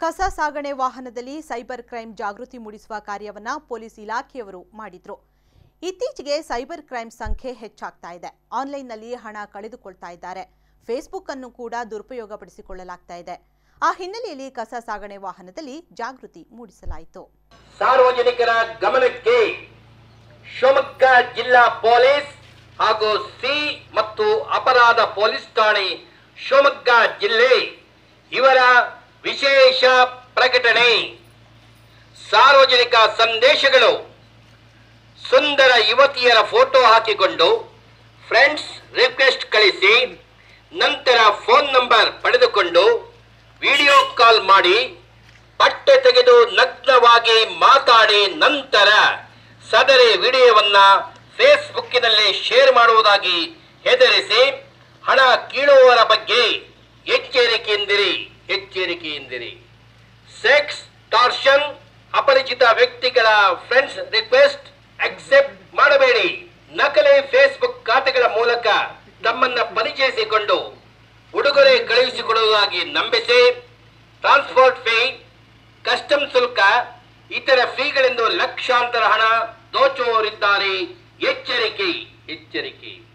ಕಸ ಸಾಗಣೆ ವಾಹನದಲ್ಲಿ ಸೈಬರ್ ಕ್ರೈಮ್ ಜಾಗೃತಿ ಮೂಡಿಸುವ ಕಾರ್ಯವನ್ನ ಪೊಲೀಸ್ ಇಲಾಖೆಯವರು ಮಾಡಿದ್ರು ಇತ್ತೀಚೆಗೆ ಸೈಬರ್ ಕ್ರೈಮ್ ಸಂಖ್ಯೆ ಹೆಚ್ಚಾಗ್ತಾ ಇದೆ ಆನ್ಲೈನ್ನಲ್ಲಿ ಹಣ ಕಳೆದುಕೊಳ್ತಾ ಇದ್ದಾರೆ ಫೇಸ್ಬುಕ್ ಅನ್ನು ಕೂಡ ದುರುಪಯೋಗಪಡಿಸಿಕೊಳ್ಳಲಾಗ್ತಾ ಇದೆ ಆ ಹಿನ್ನೆಲೆಯಲ್ಲಿ ಕಸ ಸಾಗಣೆ ವಾಹನದಲ್ಲಿ ಜಾಗೃತಿ ಮೂಡಿಸಲಾಯಿತು ಸಾರ್ವಜನಿಕರ ಗಮನಕ್ಕೆ ಶಿವಮೊಗ್ಗ ಜಿಲ್ಲಾ ಪೊಲೀಸ್ ಹಾಗೂ ಸಿ ಮತ್ತು ಅಪರಾಧ ಪೊಲೀಸ್ ಠಾಣೆ ಶಿವಮೊಗ್ಗ ಜಿಲ್ಲೆ ಇವರ ವಿಶೇಷ ಪ್ರಕಟಣೆ ಸಾರ್ವಜನಿಕ ಸಂದೇಶಗಳು ಸುಂದರ ಯುವತಿಯರ ಫೋಟೋ ಹಾಕಿಕೊಂಡು ಫ್ರೆಂಡ್ಸ್ ರಿಕ್ವೆಸ್ಟ್ ಕಳಿಸಿ ನಂತರ ಫೋನ್ ನಂಬರ್ ಪಡೆದುಕೊಂಡು ವಿಡಿಯೋ ಕಾಲ್ ಮಾಡಿ ಬಟ್ಟೆ ತೆಗೆದು ನಗ್ನವಾಗಿ ಮಾತಾಡಿ ನಂತರ ಸದರಿ ವಿಡಿಯೋವನ್ನ ಫೇಸ್ಬುಕ್ಕಿನಲ್ಲಿ ಶೇರ್ ಮಾಡುವುದಾಗಿ ಹೆದರಿಸಿ ಹಣ ಕೀಳುವವರ ಬಗ್ಗೆ ಎಚ್ಚರಿಕೆಯಿಂದಿರಿ ಎಚ್ಚರಿಕೆಯಿಂದಿರಿ ಸೆಕ್ಸ್ ಟಾರ್ಷನ್ ಅಪರಿಚಿತ ವ್ಯಕ್ತಿಗಳ ಫ್ರೆಂಡ್ಸ್ ರಿಕ್ವೆಸ್ಟ್ ಅಕ್ಸೆಪ್ಟ್ ಮಾಡಬೇಡಿ ನಕಲಿ ಫೇಸ್ಬುಕ್ ಖಾತೆಗಳ ಮೂಲಕ ತಮ್ಮನ್ನ ಪರಿಚಯಿಸಿಕೊಂಡು ಉಡುಗೊರೆ ಕಳುಹಿಸಿಕೊಡುವುದಾಗಿ ನಂಬಿಸಿ ಟ್ರಾನ್ಸ್ಪೋರ್ಟ್ ಫೀ ಕಸ್ಟಮ್ ಶುಲ್ಕ ಇತರ ಫೀಗಳೆಂದು ಲಕ್ಷಾಂತರ ಹಣ ದೋಚುವವರಿದ್ದಾರೆ ಎಚ್ಚರಿಕೆ ಎಚ್ಚರಿಕೆ